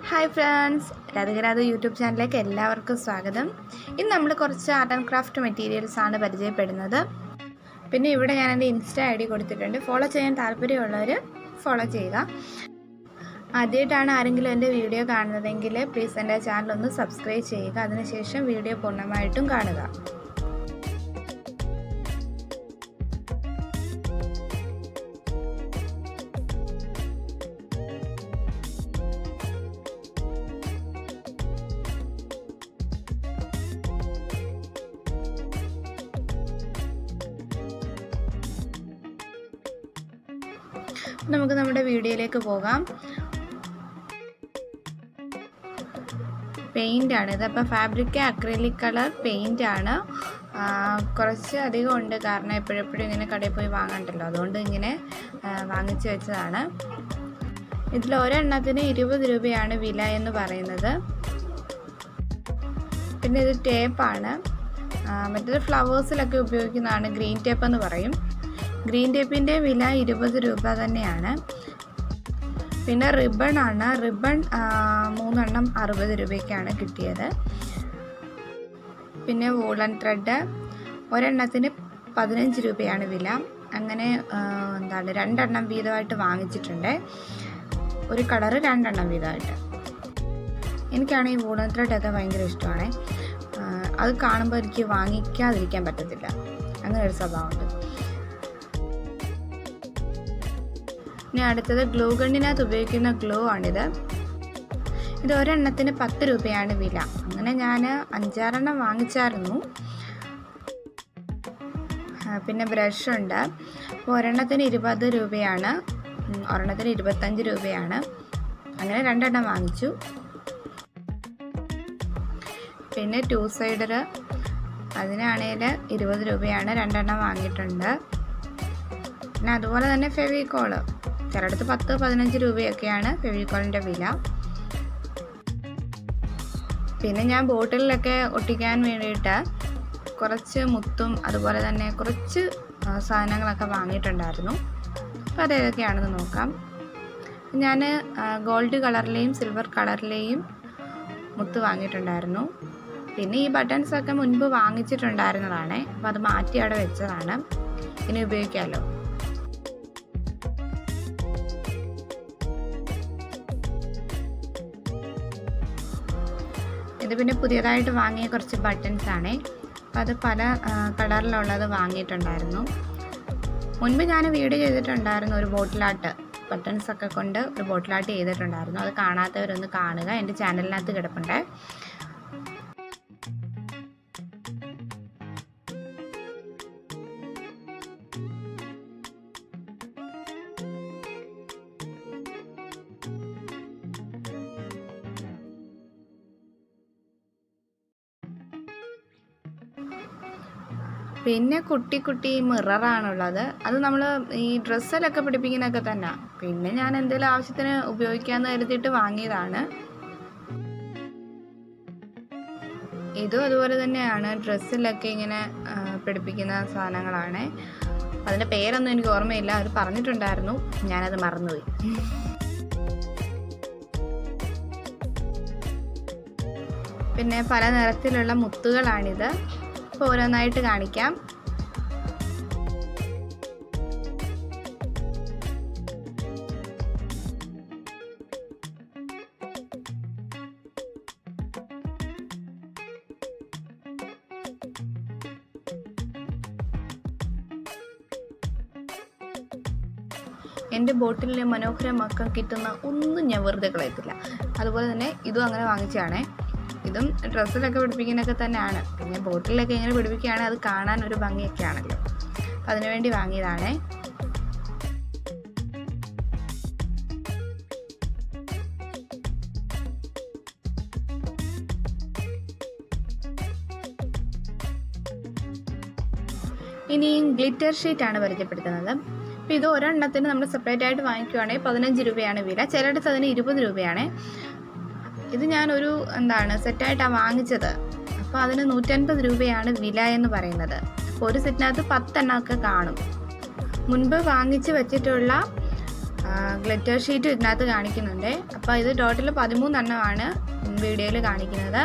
hi friends രാധികരാധ YouTube ചാനലിലേക്ക് എല്ലാവർക്കും സ്വാഗതം ഇന്ന് നമ്മൾ കുറച്ച് ആർട്ട് ആൻഡ് ക്രാഫ്റ്റ് മെറ്റീരിയൽസ് ആണ് പരിചയപ്പെടുന്നത് പിന്നെ ഇവിടെ ഞാൻ എൻ്റെ ഇൻസ്റ്റ ഐ ഡി കൊടുത്തിട്ടുണ്ട് ഫോളോ ചെയ്യാൻ താല്പര്യമുള്ളവർ ഫോളോ ചെയ്യുക ആദ്യമായിട്ടാണ് ആരെങ്കിലും എൻ്റെ വീഡിയോ കാണുന്നതെങ്കിൽ പ്ലീസ് എൻ്റെ ചാനൽ ഒന്ന് സബ്സ്ക്രൈബ് ചെയ്യുക അതിനുശേഷം വീഡിയോ പൂർണ്ണമായിട്ടും കാണുക നമുക്ക് നമ്മുടെ വീഡിയോയിലേക്ക് പോകാം പെയിൻ്റ് ആണ് ഇതപ്പോൾ ഫാബ്രിക് അക്രിലിക് കളർ പെയിൻ്റ് ആണ് കുറച്ച് അധികം ഉണ്ട് കാരണം എപ്പോഴെപ്പോഴും ഇങ്ങനെ കടയിൽ പോയി വാങ്ങണ്ടല്ലോ അതുകൊണ്ട് ഇങ്ങനെ വാങ്ങിച്ചു വെച്ചതാണ് ഇതിൽ ഒരെണ്ണത്തിന് ഇരുപത് രൂപയാണ് വില എന്ന് പറയുന്നത് പിന്നെ ഇത് ടേപ്പാണ് മറ്റേത് ഫ്ലവേഴ്സിലൊക്കെ ഉപയോഗിക്കുന്നതാണ് ഗ്രീൻ ടേപ്പ് എന്ന് പറയും ഗ്രീൻ ടേപ്പിൻ്റെ വില ഇരുപത് രൂപ തന്നെയാണ് പിന്നെ റിബൺ ആണ് റിബൺ മൂന്നെണ്ണം അറുപത് രൂപയ്ക്കാണ് കിട്ടിയത് പിന്നെ വൂളൻ ത്രെഡ് ഒരെണ്ണത്തിന് പതിനഞ്ച് രൂപയാണ് വില അങ്ങനെ എന്താണ് രണ്ടെണ്ണം വീതമായിട്ട് വാങ്ങിച്ചിട്ടുണ്ട് ഒരു കളറ് രണ്ടെണ്ണം വീതമായിട്ട് എനിക്കാണ് ഈ വൂളൻ ത്രെഡൊക്കെ ഭയങ്കര ഇഷ്ടമാണ് അത് കാണുമ്പോൾ എനിക്ക് വാങ്ങിക്കാതിരിക്കാൻ പറ്റത്തില്ല അങ്ങനെ ഒരു സ്വഭാവമുണ്ട് ഇനി അടുത്തത് ഗ്ലൂ ഗണ്ണിനകത്ത് ഉപയോഗിക്കുന്ന ഗ്ലൂ ആണിത് ഇത് ഒരെണ്ണത്തിന് പത്ത് രൂപയാണ് വില അങ്ങനെ ഞാൻ അഞ്ചാറെണ്ണം വാങ്ങിച്ചായിരുന്നു പിന്നെ ബ്രഷ് ഉണ്ട് അപ്പോൾ ഒരെണ്ണത്തിന് ഇരുപത് രൂപയാണ് ഒരെണ്ണത്തിന് ഇരുപത്തഞ്ച് രൂപയാണ് അങ്ങനെ രണ്ടെണ്ണം വാങ്ങിച്ചു പിന്നെ ടു സൈഡർ അതിനാണെങ്കിൽ ഇരുപത് രൂപയാണ് രണ്ടെണ്ണം വാങ്ങിയിട്ടുണ്ട് പിന്നെ അതുപോലെ തന്നെ ഫെവിക്കോള് ചിലയിടത്ത് പത്ത് പതിനഞ്ച് രൂപയൊക്കെയാണ് ഫെവിക്കോളിൻ്റെ വില പിന്നെ ഞാൻ ബോട്ടിലൊക്കെ ഒട്ടിക്കാൻ വേണ്ടിയിട്ട് കുറച്ച് മുത്തും അതുപോലെ തന്നെ കുറച്ച് സാധനങ്ങളൊക്കെ വാങ്ങിയിട്ടുണ്ടായിരുന്നു അപ്പോൾ അതേതൊക്കെയാണെന്ന് നോക്കാം ഞാൻ ഗോൾഡ് കളറിലെയും സിൽവർ കളറിലെയും മുത്ത് വാങ്ങിയിട്ടുണ്ടായിരുന്നു പിന്നെ ഈ ബട്ടൺസൊക്കെ മുൻപ് വാങ്ങിച്ചിട്ടുണ്ടായിരുന്നതാണ് അപ്പോൾ അത് മാറ്റി അവിടെ വെച്ചതാണ് ഇനി ഉപയോഗിക്കാമല്ലോ ഇത് പിന്നെ പുതിയതായിട്ട് വാങ്ങിയ കുറച്ച് ബട്ടൺസ് ആണ് അപ്പോൾ അത് പല കളറിലുള്ളത് വാങ്ങിയിട്ടുണ്ടായിരുന്നു മുൻപ് ഞാൻ വീഡിയോ ചെയ്തിട്ടുണ്ടായിരുന്നു ഒരു ബോട്ടിലാട്ട് ബട്ടൺസ് ഒക്കെ കൊണ്ട് ഒരു ബോട്ടിലാട്ട് ചെയ്തിട്ടുണ്ടായിരുന്നു അത് കാണാത്തവരൊന്ന് കാണുക എൻ്റെ ചാനലിനകത്ത് കിടപ്പുണ്ട് പിന്നെ കുട്ടി കുട്ടി മിററാണുള്ളത് അത് നമ്മൾ ഈ ഡ്രസ്സിലൊക്കെ പിടിപ്പിക്കുന്നതൊക്കെ തന്നെ പിന്നെ ഞാൻ എന്തെങ്കിലും ആവശ്യത്തിന് ഉപയോഗിക്കാമെന്ന് കരുതിയിട്ട് വാങ്ങിയതാണ് ഇതും അതുപോലെ തന്നെയാണ് ഡ്രസ്സിലൊക്കെ ഇങ്ങനെ പിടിപ്പിക്കുന്ന സാധനങ്ങളാണ് അതിൻ്റെ പേരൊന്നും എനിക്ക് ഓർമ്മയില്ല അവർ പറഞ്ഞിട്ടുണ്ടായിരുന്നു ഞാനത് മറന്നുപോയി പിന്നെ പല നിറത്തിലുള്ള മുത്തുകളാണിത് ഇപ്പോൾ ഓരോന്നായിട്ട് കാണിക്കാം എൻ്റെ ബോട്ടിലെ മനോഹരമാക്കാൻ കിട്ടുന്ന ഒന്നും ഞാൻ വെറുതെ കളയത്തില്ല അതുപോലെ തന്നെ ഇതും അങ്ങനെ വാങ്ങിച്ചതാണേ ഇതും ഡ്രസ്സിലൊക്കെ പിടിപ്പിക്കുന്നതൊക്കെ തന്നെയാണ് പിന്നെ ബോട്ടിലൊക്കെ ഇങ്ങനെ പിടിപ്പിക്കുകയാണെങ്കിൽ അത് കാണാൻ ഒരു ഭംഗിയൊക്കെ ആണല്ലോ അപ്പം അതിനുവേണ്ടി വാങ്ങിയതാണേ ഇനിയും ഗ്ലിറ്റർ ഷീറ്റ് ആണ് പരിചയപ്പെടുത്തുന്നത് അപ്പോൾ ഇത് ഒരെണ്ണത്തിന് നമ്മൾ സെപ്പറേറ്റ് ആയിട്ട് വാങ്ങിക്കുവാണെങ്കിൽ പതിനഞ്ച് രൂപയാണ് വില ചിലയിടത്ത് അതിന് ഇരുപത് രൂപയാണ് ഇത് ഞാനൊരു എന്താണ് സെറ്റായിട്ടാണ് വാങ്ങിച്ചത് അപ്പോൾ അതിന് നൂറ്റൻപത് രൂപയാണ് വില എന്ന് പറയുന്നത് അപ്പോൾ ഒരു സെറ്റിനകത്ത് പത്തെണ്ണമൊക്കെ കാണും മുൻപ് വാങ്ങിച്ച് വെച്ചിട്ടുള്ള ഗ്ലിറ്റർ ഷീറ്റും ഇതിനകത്ത് കാണിക്കുന്നുണ്ട് അപ്പോൾ ഇത് ടോട്ടൽ പതിമൂന്നെണ്ണമാണ് വീഡിയോയിൽ കാണിക്കുന്നത്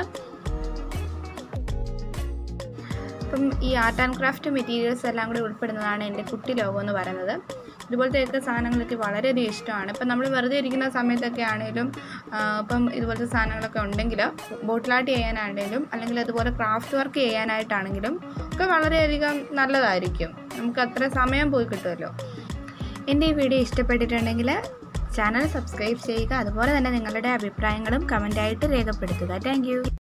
അപ്പം ഈ ആർട്ട് ആൻഡ് ക്രാഫ്റ്റ് മെറ്റീരിയൽസ് എല്ലാം കൂടി ഉൾപ്പെടുന്നതാണ് എൻ്റെ കുട്ടി ലോകം എന്ന് പറയുന്നത് ഇതുപോലത്തെയൊക്കെ സാധനങ്ങളൊക്കെ വളരെയധികം ഇഷ്ടമാണ് ഇപ്പം നമ്മൾ വെറുതെ ഇരിക്കുന്ന സമയത്തൊക്കെ ആണെങ്കിലും ഇപ്പം ഇതുപോലത്തെ സാധനങ്ങളൊക്കെ ഉണ്ടെങ്കിൽ ബോട്ടിലാട്ട് ചെയ്യാനാണെങ്കിലും അല്ലെങ്കിൽ അതുപോലെ ക്രാഫ്റ്റ് വർക്ക് ചെയ്യാനായിട്ടാണെങ്കിലും ഒക്കെ വളരെയധികം നല്ലതായിരിക്കും നമുക്ക് അത്ര സമയം പോയി കിട്ടുമല്ലോ എൻ്റെ ഈ വീഡിയോ ഇഷ്ടപ്പെട്ടിട്ടുണ്ടെങ്കിൽ ചാനൽ സബ്സ്ക്രൈബ് ചെയ്യുക അതുപോലെ തന്നെ നിങ്ങളുടെ അഭിപ്രായങ്ങളും കമൻറ്റായിട്ട് രേഖപ്പെടുത്തുക താങ്ക്